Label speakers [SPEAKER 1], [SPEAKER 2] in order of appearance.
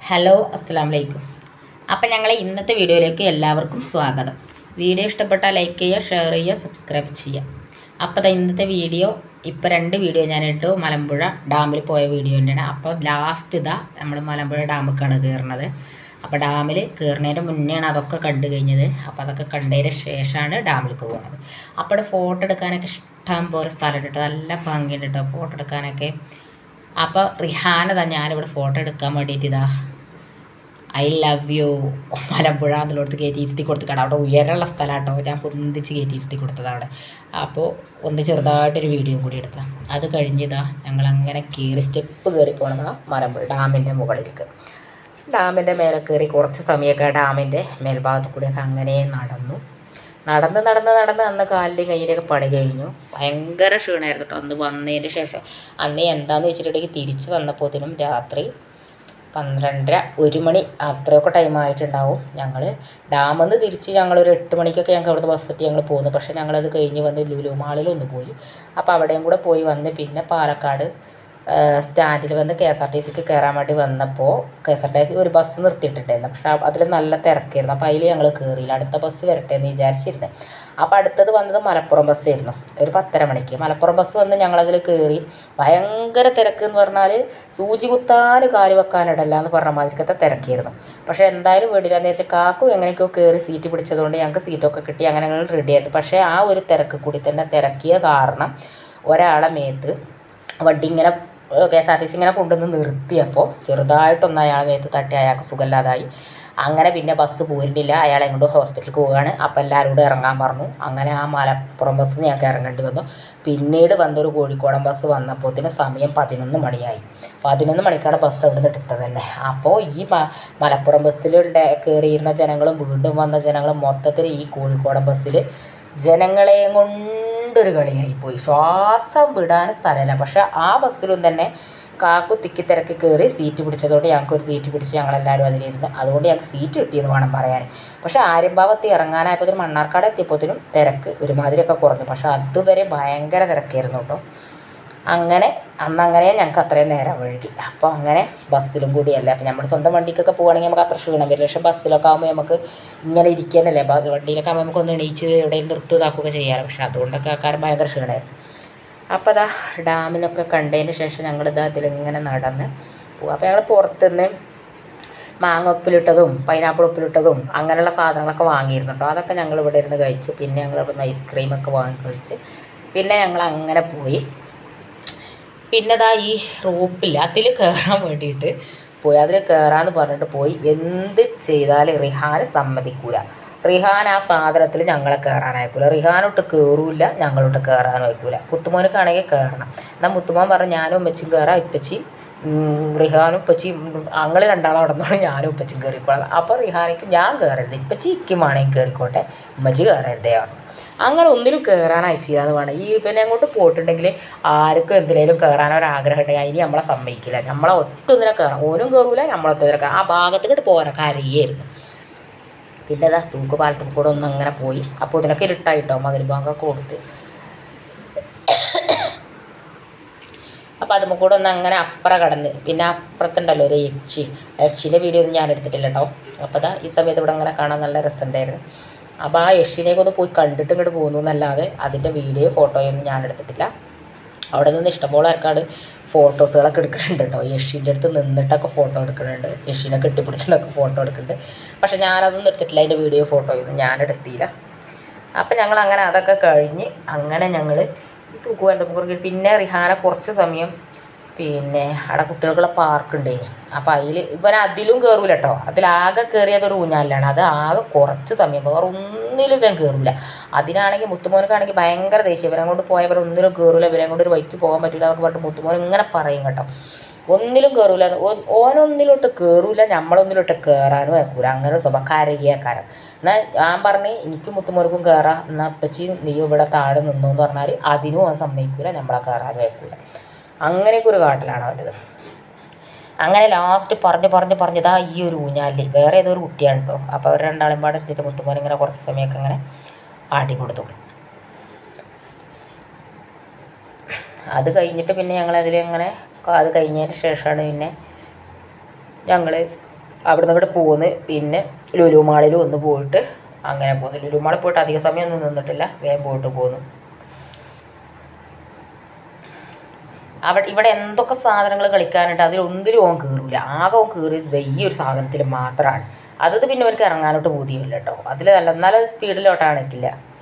[SPEAKER 1] hello അസ്സാം വലൈക്കും അപ്പം ഞങ്ങളെ ഇന്നത്തെ വീഡിയോയിലേക്ക് എല്ലാവർക്കും സ്വാഗതം വീഡിയോ ഇഷ്ടപ്പെട്ടാൽ ലൈക്ക് ചെയ്യുക ഷെയർ ചെയ്യുക സബ്സ്ക്രൈബ് ചെയ്യുക അപ്പോൾ ദാ ഇന്നത്തെ വീഡിയോ ഇപ്പോൾ രണ്ട് വീഡിയോ ഞാൻ ഇട്ടു മലമ്പുഴ ഡാമിൽ പോയ വീഡിയോ തന്നെയാണ് അപ്പോൾ ലാസ്റ്റ് ഇതാ നമ്മൾ മലമ്പുഴ ഡാമിലേക്കാണ് കയറുന്നത് അപ്പോൾ ഡാമിൽ കയറുന്നതിൻ്റെ മുന്നെയാണ് അതൊക്കെ കണ്ടു കഴിഞ്ഞത് അപ്പോൾ അതൊക്കെ കണ്ടതിന് ശേഷമാണ് ഡാമിലേക്ക് പോകുന്നത് അപ്പോൾ ഇവിടെ ഫോട്ടോ എടുക്കാനൊക്കെ ഇഷ്ടം പോലെ സ്ഥലം കേട്ടോ നല്ല ഭംഗിയുണ്ട് കേട്ടോ ഫോട്ടോ എടുക്കാനൊക്കെ അപ്പോൾ റിഹാന തന്നെ ഞാനിവിടെ ഫോട്ടോ എടുക്കാൻ വേണ്ടിയിട്ട് ഇതാ ഐ ലവ് യു മലമ്പുഴ അതിലോട്ട് കയറ്റി ഇരുത്തി കൊടുത്തിക്കാണ് അവിടെ ഉയരമുള്ള സ്ഥലം കേട്ടോ ഞാൻ പൊന്തിച്ച് കയറ്റി ഇരുത്തി കൊടുത്തത് അവിടെ അപ്പോൾ ഒന്ന് ചെറുതായിട്ടൊരു വീഡിയോ കൂടി എടുത്താൽ അത് കഴിഞ്ഞിതാ ഞങ്ങൾ അങ്ങനെ കയറി സ്റ്റെപ്പ് കയറി പോണതാ മലമ്പുഴ ഡാമിൻ്റെ മുകളിലേക്ക് ഡാമിൻ്റെ മേലെ കയറി കുറച്ച് സമയമൊക്കെ ഡാമിൻ്റെ മേൽഭാഗത്ത് കൂടിയൊക്കെ അങ്ങനെ നടന്നു നടന്ന് നടന്ന് നടന്ന് അന്ന് കാലിൻ്റെയും കയ്യിലൊക്കെ പണി കഴിഞ്ഞു ഭയങ്കര ക്ഷീണമായിരുന്നു കേട്ടോ അന്ന് വന്നതിന് ശേഷം അന്ന് എന്താന്ന് വെച്ചിട്ടുണ്ടെങ്കിൽ തിരിച്ച് വന്നപ്പോഴത്തേനും രാത്രി പന്ത്രണ്ടര ഒരു മണി അത്രയൊക്കെ ടൈം ആയിട്ടുണ്ടാവും ഞങ്ങൾ ഡാമിൽ നിന്ന് തിരിച്ച് ഞങ്ങളൊരു എട്ട് മണിക്കൊക്കെ ഞങ്ങൾക്ക് അവിടുത്തെ ബസ് കിട്ടി ഞങ്ങൾ പോന്നു പക്ഷേ ഞങ്ങളത് കഴിഞ്ഞ് വന്ന് ലുലു മാളിലൊന്ന് പോയി അപ്പോൾ അവിടെയും കൂടെ പോയി വന്ന് പിന്നെ പാലക്കാട് സ്റ്റാൻഡിൽ വന്ന് കെ എസ് ആർ ടി സിക്ക് കയറാൻ വേണ്ടി വന്നപ്പോൾ K S R T C ഒരു ബസ് നിർത്തിയിട്ടുണ്ടായിരുന്നു പക്ഷേ അതിൽ നല്ല തിരക്കായിരുന്നു അപ്പോൾ അതിൽ ഞങ്ങൾ കയറിയില്ല അടുത്ത ബസ് വരട്ടെ എന്ന് വിചാരിച്ചിരുന്നത് അപ്പോൾ അടുത്തത് വന്നത് മലപ്പുറം ബസ്സായിരുന്നു ഒരു പത്തര മണിക്ക് മലപ്പുറം ബസ് വന്ന് ഞങ്ങളതിൽ കയറി ഭയങ്കര തിരക്ക് എന്ന് പറഞ്ഞാൽ സൂചി കുത്താൻ കാല് വെക്കാനിടല്ല എന്ന് പറഞ്ഞ മാതിരിക്കത്തെ തിരക്കായിരുന്നു പക്ഷേ എന്തായാലും വീടില്ലാന്ന് വെച്ചാൽ കാക്കു എങ്ങനെയൊക്കെയോ കയറി സീറ്റ് പിടിച്ചതുകൊണ്ട് ഞങ്ങൾക്ക് സീറ്റൊക്കെ കിട്ടി അങ്ങനെ ഞങ്ങൾ റെഡിയായിരുന്നു പക്ഷേ ആ ഒരു തിരക്ക് കൂടി തന്നെ തിരക്കിയ കാരണം ഒരാളെ മേത്ത് വണ്ടി ഇങ്ങനെ K S R T C ഇങ്ങനെ കൊണ്ടുവന്ന് നിർത്തിയപ്പോൾ ചെറുതായിട്ടൊന്ന് അയാളെ മേത്ത് തട്ടി അയാൾക്ക് സുഖമില്ലാതായി അങ്ങനെ പിന്നെ ബസ് പോരുന്നില്ല അയാളെ കൊണ്ട് ഹോസ്പിറ്റലിൽ പോവുകയാണ് അപ്പോൾ എല്ലാവരോടും ഇറങ്ങാൻ പറഞ്ഞു അങ്ങനെ ആ മലപ്പുറം ബസ് ഞങ്ങൾക്ക് ഇറങ്ങേണ്ടി വന്നു പിന്നീട് വന്നൊരു കോഴിക്കോടൻ ബസ് വന്നപ്പോഴത്തേന് സമയം പതിനൊന്ന് മണിയായി പതിനൊന്ന് മണിക്കാണ് ബസ് അവിടെ നിന്ന് എടുത്തത് തന്നെ അപ്പോൾ ഈ മ മലപ്പുറം ബസ്സിൽ കയറിയിരുന്ന ജനങ്ങളും വീണ്ടും വന്ന ജനങ്ങളും മൊത്തത്തിൽ ഈ കോഴിക്കോടൻ ബസ്സിൽ ജനങ്ങളെയും കൊണ്ടൊരു കളിയായിപ്പോയി ശ്വാസം വിടാൻ സ്ഥലമില്ല പക്ഷെ ആ ബസ്സിലും തന്നെ കാക്കു തിക്കി തിരക്കി കയറി സീറ്റ് പിടിച്ചതുകൊണ്ട് ഞങ്ങൾക്ക് ഒരു സീറ്റ് പിടിച്ച് ഞങ്ങളെല്ലാവരും അതിലിരുന്ന് അതുകൊണ്ട് ഞങ്ങൾക്ക് സീറ്റ് കിട്ടിയെന്ന് വേണം പറയാൻ പക്ഷേ ആര്യമ്പാവത്ത് ഇറങ്ങാനായപ്പോഴത്തേനും മണ്ണാർക്കാട് എത്തിയപ്പോഴത്തേനും തിരക്ക് ഒരുമാതിരിയൊക്കെ കുറഞ്ഞു പക്ഷേ അതുവരെ ഭയങ്കര തിരക്കായിരുന്നു കേട്ടോ അങ്ങനെ അന്ന് അങ്ങനെ ഞങ്ങൾക്ക് അത്രയും നേരം വഴുകി അപ്പോൾ അങ്ങനെ ബസ്സിലും കൂടിയല്ലേ അപ്പോൾ നമ്മൾ സ്വന്തം വണ്ടിക്കൊക്കെ പോവുകയാണെങ്കിൽ നമുക്ക് അത്ര ക്ഷീണം വരില്ല പക്ഷേ ബസ്സിലൊക്കെ ആകുമ്പോൾ നമുക്ക് ഇങ്ങനെ ഇരിക്കാനല്ലേ വണ്ടിയിലൊക്കെ ആകുമ്പോൾ നമുക്ക് ഒന്ന് എണീച്ച് എവിടെയും നിർത്തി ഇതാക്കുകയൊക്കെ ചെയ്യാറ് പക്ഷേ അതുകൊണ്ടൊക്കെ ആൾക്കാർ ഭയങ്കര ക്ഷീണമായിരുന്നു അപ്പോൾ അതാ ഡാമിനൊക്കെ കണ്ടതിന് ശേഷം ഞങ്ങളിത് അതിലിങ്ങനെ നടന്ന് പോകും അപ്പോൾ ഞങ്ങൾ പുറത്തുനിന്ന് മാങ്ങ ഉപ്പിലിട്ടതും പൈനാപ്പിൾ ഉപ്പിലിട്ടതും അങ്ങനെയുള്ള സാധനങ്ങളൊക്കെ വാങ്ങിയിരുന്നു കേട്ടോ അതൊക്കെ ഞങ്ങൾ ഇവിടെ ഇരുന്ന് കഴിച്ചു പിന്നെ ഞങ്ങൾ ഇവിടുന്ന് ഐസ്ക്രീമൊക്കെ വാങ്ങി കഴിച്ച് പിന്നെ ഞങ്ങൾ അങ്ങനെ പോയി പിന്നെ ദാ ഈ റോപ്പില്ല അതിൽ കയറാൻ വേണ്ടിയിട്ട് പോയി അതിൽ കയറാമെന്ന് പറഞ്ഞിട്ട് പോയി എന്ത് ചെയ്താലും റിഹാൻ സമ്മതിക്കൂല റിഹാൻ ആ സാധനത്തിൽ ഞങ്ങളെ കയറാൻ അയക്കൂല റിഹാനൊട്ട് കയറൂല ഞങ്ങളോട്ട് കയറാനും അയക്കൂല മുത്തുമോനക്കാണെങ്കിൽ കയറണം എന്നാൽ മുത്തുമോൻ പറഞ്ഞു ഞാനും ഉമ്മച്ചും കയറാം ഇപ്പച്ചി റിഹാനും ഉപ്പച്ചി അങ്ങൾ രണ്ടാളും അവിടെ നിന്നോളം ഞാനും ഉപ്പച്ചും കയറിക്കോളാം അപ്പോൾ റിഹാനിക്ക് ഞാൻ കയറരുത് ഇപ്പച്ചി ഇക്കും വേണമെങ്കിൽ കയറിക്കോട്ടെ ഉമ്മച്ചി കയറരുതേ പറഞ്ഞു അങ്ങനെ ഒന്നിലും കയറാൻ അയച്ചില്ല എന്ന് വേണം ഈ പിന്നെ അങ്ങോട്ട് പോയിട്ടുണ്ടെങ്കിൽ ആർക്കും എന്തിനേലും കയറാൻ ഒരാഗ്രഹം ഉണ്ടെങ്കിൽ അതിന് നമ്മളെ സമ്മതിക്കില്ല നമ്മളെ ഒറ്റൊന്നിനെ കയറാം ഓനും കയറൂല നമ്മളൊറ്റൊന്നിനെ കയറാം ആ ഭാഗത്തേക്ക് പോകാനൊക്കെ അറിയായിരുന്നു പിന്നെ അതാ തൂക്കുപാലത്തിൽ കൂടെ ഒന്ന് അങ്ങനെ പോയി അപ്പോൾ ഇതിനൊക്കെ ഇരുട്ടായിട്ടോ മകരിബാങ്കൊക്കെ കൊടുത്ത് അപ്പോൾ അതുമ്പോൾ കൂടെ ഒന്ന് അങ്ങനെ അപ്പുറം കടന്ന് പിന്നെ അപ്പുറത്തുണ്ടല്ലോ ഒരു യക്ഷി യക്ഷിൻ്റെ വീഡിയോ ഒന്നും ഞാൻ എടുത്തിട്ടില്ല കേട്ടോ അപ്പോൾ അതാ ഈ സമയത്ത് ഇവിടെ അങ്ങനെ കാണാൻ നല്ല രസമുണ്ടായിരുന്നു അപ്പോൾ ആ യക്ഷിനെയൊക്കെ ഒന്ന് പോയി കണ്ടിട്ട് ഇങ്ങോട്ട് പോകുന്നു എന്നല്ലാതെ അതിൻ്റെ വീഡിയോ ഫോട്ടോയൊന്നും ഞാൻ എടുത്തിട്ടില്ല അവിടെ നിന്ന് ഇഷ്ടംപോലെ ആൾക്കാട് ഫോട്ടോസുകളൊക്കെ എടുക്കുന്നുണ്ട് കേട്ടോ യഷിൻ്റെ അടുത്ത് നിന്നിട്ടൊക്കെ ഫോട്ടോ എടുക്കുന്നുണ്ട് യഷിനെ കെട്ടിപ്പിടിച്ചിട്ടൊക്കെ ഫോട്ടോ എടുക്കുന്നുണ്ട് പക്ഷെ ഞാനതൊന്നും എടുത്തിട്ടില്ല അതിൻ്റെ വീഡിയോ ഫോട്ടോയൊന്നും ഞാൻ എടുത്തില്ല അപ്പം ഞങ്ങൾ അങ്ങനെ അതൊക്കെ കഴിഞ്ഞ് അങ്ങനെ ഞങ്ങൾ ഈ തൂക്കുവാലത്തപ്പുറത്ത് പിന്നെ റിഹാന കുറച്ച് സമയം പിന്നെ അവിടെ കുട്ടികൾക്കുള്ള പാർക്ക് ഉണ്ടായിന് അപ്പോൾ അതിൽ ഇവൻ അതിലും കയറൂല കേട്ടോ അതിലാകെ കയറിയതൊരു ഊഞ്ഞാലിലാണ് അത് ആകെ കുറച്ച് സമയം വേറെ ഒന്നിലും ഇവൻ കയറൂല അതിനാണെങ്കിൽ മുത്തുമോനക്കാണെങ്കിൽ ഭയങ്കര ദേഷ്യം ഇവരെ കൊണ്ട് പോയവർ ഒന്നിലും കയറൂല ഇവരെ കൊണ്ട് ഒരു വൈക്ക് പോകാൻ പറ്റില്ല എന്നൊക്കെ പറഞ്ഞിട്ട് മുത്തുമോൻ ഇങ്ങനെ പറയും കേട്ടോ ഒന്നിലും കയറൂല ഓനൊന്നിലോട്ട് കയറൂല നമ്മളൊന്നിലോട്ട് കയറാനും വെക്കൂല അങ്ങനെ ഒരു സ്വഭാവം കരകിയക്കാരം എന്നാൽ ഞാൻ പറഞ്ഞ് എനിക്ക് മുത്തുമോർക്കും കയറാം എന്നാൽ പച്ചി നീ ഇവിടെ താഴെ നിന്നു എന്ന് പറഞ്ഞാൽ അതിനും അവൻ സമ്മതിക്കൂല നമ്മളെ കയറാനും വെക്കൂല അങ്ങനെയൊക്കെ ഒരു കാട്ടിലാണ് അവൻ്റെത് അങ്ങനെ ലാസ്റ്റ് പറഞ്ഞ് പറഞ്ഞ് പറഞ്ഞതാ ഈ ഒരു ഊഞ്ഞാലിൽ വേറെ ഏതോ ഒരു കുട്ടിയാണ് കേട്ടോ അപ്പോൾ അവർ രണ്ടാളും പാടെ എടുത്തിട്ട് മുത്തുമോൻ ഇങ്ങനെ കുറച്ച് സമയമൊക്കെ അങ്ങനെ ആട്ടി കൊടുത്തു അത് കഴിഞ്ഞിട്ട് പിന്നെ ഞങ്ങളതിൽ അങ്ങനെ അത് കഴിഞ്ഞതിന് ശേഷമാണ് പിന്നെ ഞങ്ങൾ അവിടുന്ന് ഇവിടെ പോന്ന് പിന്നെ ലുലു മാളിൽ ഒന്ന് പോയിട്ട് അങ്ങനെ പോന്നു ലുലു മാളിൽ പോയിട്ട് അധിക സമയമൊന്നും നിന്നിട്ടില്ല വേഗം പോയിട്ട് പോന്നു അവിടെ ഇവിടെ എന്തൊക്കെ സാധനങ്ങൾ കളിക്കാനുണ്ട് അതിലൊന്നിലും ഓൻ കീറൂല ആകെ ഓൻ കീറിയത് ഈ ഒരു സാധനത്തിൽ മാത്രമാണ് അത് പിന്നെ അവർക്ക് ഇറങ്ങാനോട്ട് ബോധ്യമില്ല കേട്ടോ അതിൽ നല്ല എന്നാലും സ്പീഡിലോട്ടാണ് നിൽക്കില്ല